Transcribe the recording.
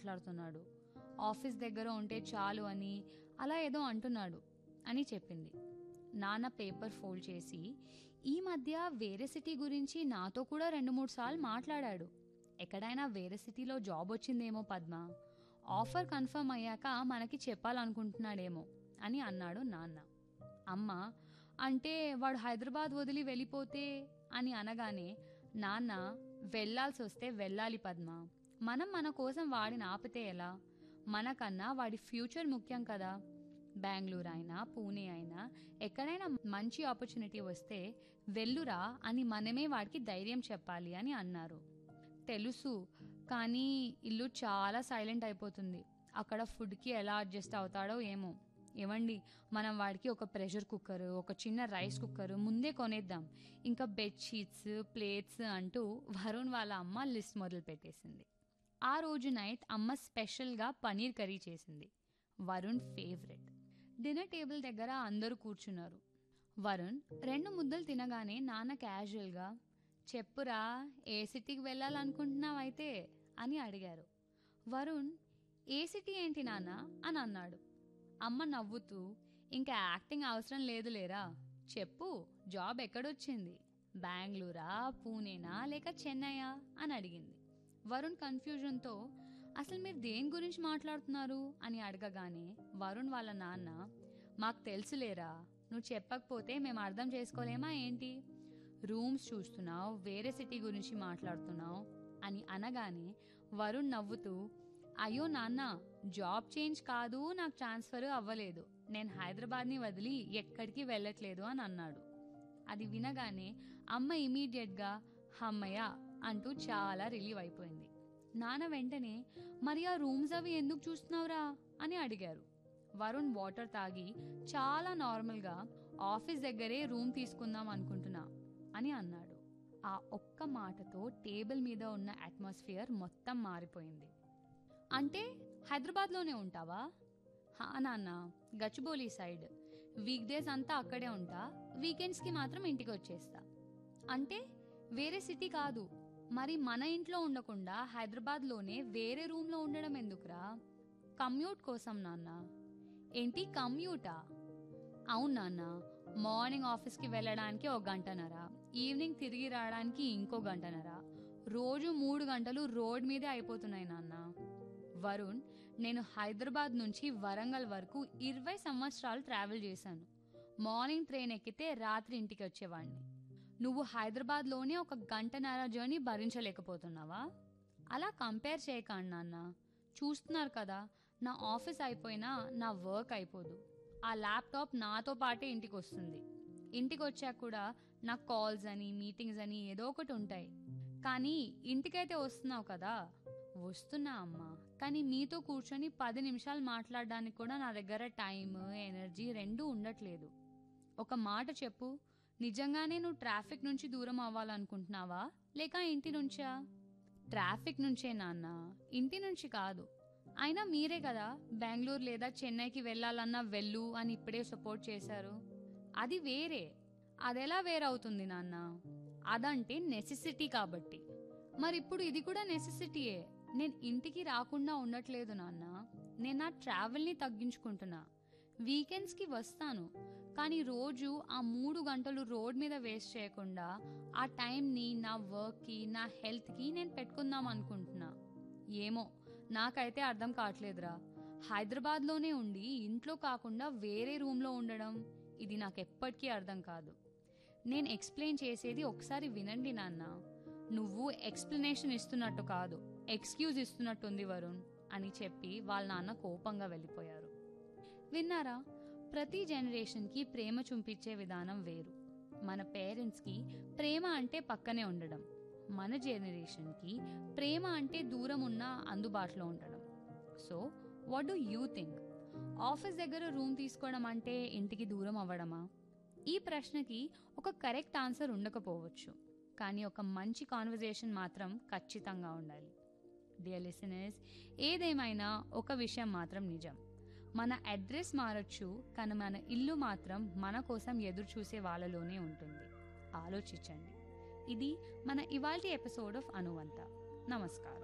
మాట్లాడుతున్నాడు ఆఫీస్ దగ్గర ఉంటే చాలు అని అలా ఏదో అంటున్నాడు అని చెప్పింది నాన్న పేపర్ ఫోల్డ్ చేసి ఈ మధ్య వేరే సిటీ గురించి నాతో కూడా రెండు మూడు సార్లు మాట్లాడాడు ఎక్కడైనా వేరే సిటీలో జాబ్ వచ్చిందేమో పద్మ ఆఫర్ కన్ఫర్మ్ అయ్యాక మనకి చెప్పాలనుకుంటున్నాడేమో అని అన్నాడు నాన్న అమ్మ అంటే వాడు హైదరాబాద్ వదిలి వెళ్ళిపోతే అని అనగానే నాన్న వెళ్ళాల్సి వస్తే వెళ్ళాలి పద్మ మనం మన కోసం వాడిని ఆపితే ఎలా మనకన్నా వాడి ఫ్యూచర్ ముఖ్యం కదా బెంగళూరు అయినా పూణే అయినా ఎక్కడైనా మంచి ఆపర్చునిటీ వస్తే వెళ్ళురా అని మనమే వాడికి ధైర్యం చెప్పాలి అని అన్నారు తెలుసు కానీ ఇల్లు చాలా సైలెంట్ అయిపోతుంది అక్కడ ఫుడ్కి ఎలా అడ్జస్ట్ అవుతాడో ఏమో ఏమండి మనం వాడికి ఒక ప్రెషర్ కుక్కర్ ఒక చిన్న రైస్ కుక్కర్ ముందే కొనేద్దాం ఇంకా బెడ్షీట్స్ ప్లేట్స్ అంటూ వరుణ్ వాళ్ళ అమ్మ లిస్ట్ మొదలు పెట్టేసింది ఆ రోజు నైట్ అమ్మ స్పెషల్గా పనీర్ కర్రీ చేసింది వరుణ్ ఫేవరెట్ డిన్నర్ టేబుల్ దగ్గర అందరూ కూర్చున్నారు వరుణ్ రెండు ముద్దలు తినగానే నాన్న క్యాజువల్గా చెప్పురా ఏ సిటీకి వెళ్ళాలనుకుంటున్నావైతే అని అడిగారు వరుణ్ ఏ సిటీ ఏంటి నాన్న అని అన్నాడు అమ్మ నవ్వుతూ ఇంకా యాక్టింగ్ అవసరం లేదు లేరా చెప్పు జాబ్ ఎక్కడొచ్చింది బెంగళూరా పూణేనా లేక చెన్నైయా అని అడిగింది వరుణ్ కన్ఫ్యూజన్తో అసలు మీరు దేని గురించి మాట్లాడుతున్నారు అని అడగగానే వరుణ్ వాళ్ళ నాన్న మాకు తెలుసులేరా నువ్వు చెప్పకపోతే మేము అర్థం చేసుకోలేమా ఏంటి రూమ్స్ చూస్తున్నావు వేరే సిటీ గురించి మాట్లాడుతున్నావు అని అనగానే వరుణ్ నవ్వుతూ అయ్యో నాన్న జాబ్ చేంజ్ కాదు నాకు ట్రాన్స్ఫర్ అవ్వలేదు నేను హైదరాబాద్ని వదిలి ఎక్కడికి వెళ్ళట్లేదు అని అన్నాడు అది వినగానే అమ్మ ఇమీడియట్గా హమ్మయ్య అంటూ చాలా రిలీవ్ అయిపోయింది నాన్న వెంటనే మరి ఆ రూమ్స్ అవి ఎందుకు చూస్తున్నావురా అని అడిగారు వరుణ్ వాటర్ తాగి చాలా నార్మల్గా ఆఫీస్ దగ్గరే రూమ్ తీసుకుందాం అనుకుంటున్నా అని అన్నాడు ఆ ఒక్క మాటతో టేబుల్ మీద ఉన్న అట్మాస్ఫియర్ మొత్తం మారిపోయింది అంటే హైదరాబాద్లోనే ఉంటావా హా నాన్న గచ్చిబౌలి సైడ్ వీక్ డేస్ అంతా అక్కడే ఉంటా వీకెండ్స్కి మాత్రం ఇంటికి వచ్చేస్తా అంటే వేరే సిటీ కాదు మరి మన ఇంట్లో ఉండకుండా హైదరాబాద్లోనే వేరే రూమ్లో ఉండడం ఎందుకురా కమ్యూట్ కోసం నాన్న ఏంటి కమ్యూటా అవును నాన్న మార్నింగ్ ఆఫీస్కి వెళ్ళడానికి ఒక గంటన్నర ఈవినింగ్ తిరిగి రావడానికి ఇంకో గంటన్నర రోజు మూడు గంటలు రోడ్ మీదే అయిపోతున్నాయి నాన్న వరుణ్ నేను హైదరాబాద్ నుంచి వరంగల్ వరకు ఇరవై సంవత్సరాలు ట్రావెల్ చేశాను మార్నింగ్ ట్రైన్ ఎక్కితే రాత్రి ఇంటికి వచ్చేవాడిని నువ్వు హైదరాబాద్లోనే ఒక గంటన్నర జర్నీ భరించలేకపోతున్నావా అలా కంపేర్ చేయకండి నాన్న చూస్తున్నారు కదా నా ఆఫీస్ అయిపోయినా నా వర్క్ అయిపోదు ఆ ల్యాప్టాప్ నాతో పాటే ఇంటికి వస్తుంది ఇంటికి వచ్చాక కూడా నాకు కాల్స్ అని మీటింగ్స్ అని ఏదో ఒకటి ఉంటాయి కానీ ఇంటికైతే వస్తున్నావు కదా వస్తున్నా అమ్మా కానీ మీతో కూర్చొని పది నిమిషాలు మాట్లాడడానికి కూడా నా దగ్గర టైం ఎనర్జీ రెండూ ఉండట్లేదు ఒక మాట చెప్పు నిజంగానే నువ్వు ట్రాఫిక్ నుంచి దూరం అవ్వాలనుకుంటున్నావా లేక ఇంటి నుంచా ట్రాఫిక్ నుంచే నాన్న ఇంటి నుంచి కాదు అయినా మీరే కదా బెంగళూరు లేదా చెన్నైకి వెళ్ళాలన్నా వెళ్ళు అని ఇప్పుడే సపోర్ట్ చేశారు అది వేరే అదెలా వేరవుతుంది నాన్న అదంటే నెసెసిటీ కాబట్టి మరి ఇప్పుడు ఇది కూడా నెసెసిటీయే నేను ఇంటికి రాకుండా ఉండట్లేదు నాన్న నేను నా ట్రావెల్ని తగ్గించుకుంటున్నా వీకెండ్స్కి వస్తాను కానీ రోజు ఆ మూడు గంటలు రోడ్ మీద వేస్ట్ చేయకుండా ఆ టైంని నా వర్క్కి నా హెల్త్కి నేను పెట్టుకుందాం అనుకుంటున్నా ఏమో నాకైతే అర్థం కావట్లేదురా హైదరాబాద్లోనే ఉండి ఇంట్లో కాకుండా వేరే రూమ్లో ఉండడం ఇది నాకు ఎప్పటికీ అర్థం కాదు నేను ఎక్స్ప్లెయిన్ చేసేది ఒకసారి వినండి నాన్న నువ్వు ఎక్స్ప్లెనేషన్ ఇస్తున్నట్టు కాదు ఎక్స్క్యూజ్ ఇస్తున్నట్టుంది వరుణ్ అని చెప్పి వాళ్ళ నాన్న కోపంగా వెళ్ళిపోయారు విన్నారా ప్రతి జనరేషన్కి ప్రేమ చూపించే విధానం వేరు మన పేరెంట్స్కి ప్రేమ అంటే పక్కనే ఉండడం మన జనరేషన్కి ప్రేమ అంటే దూరం ఉన్న అందుబాటులో ఉండడం so what do you think office దగ్గర రూమ్ తీసుకోవడం అంటే ఇంటికి దూరం అవ్వడమా ఈ ప్రశ్నకి ఒక కరెక్ట్ ఆన్సర్ ఉండకపోవచ్చు కానీ ఒక మంచి కాన్వర్జేషన్ మాత్రం ఖచ్చితంగా ఉండాలి డియర్ లిసనర్స్ ఏదేమైనా ఒక విషయం మాత్రం నిజం మన అడ్రస్ మారచ్చు కానీ మన ఇల్లు మాత్రం మన కోసం ఎదురు చూసే వాళ్ళలోనే ఉంటుంది ఆలోచించండి ఇది మన ఇవాల్టి ఎపిసోడ్ ఆఫ్ అనువంత నమస్కారం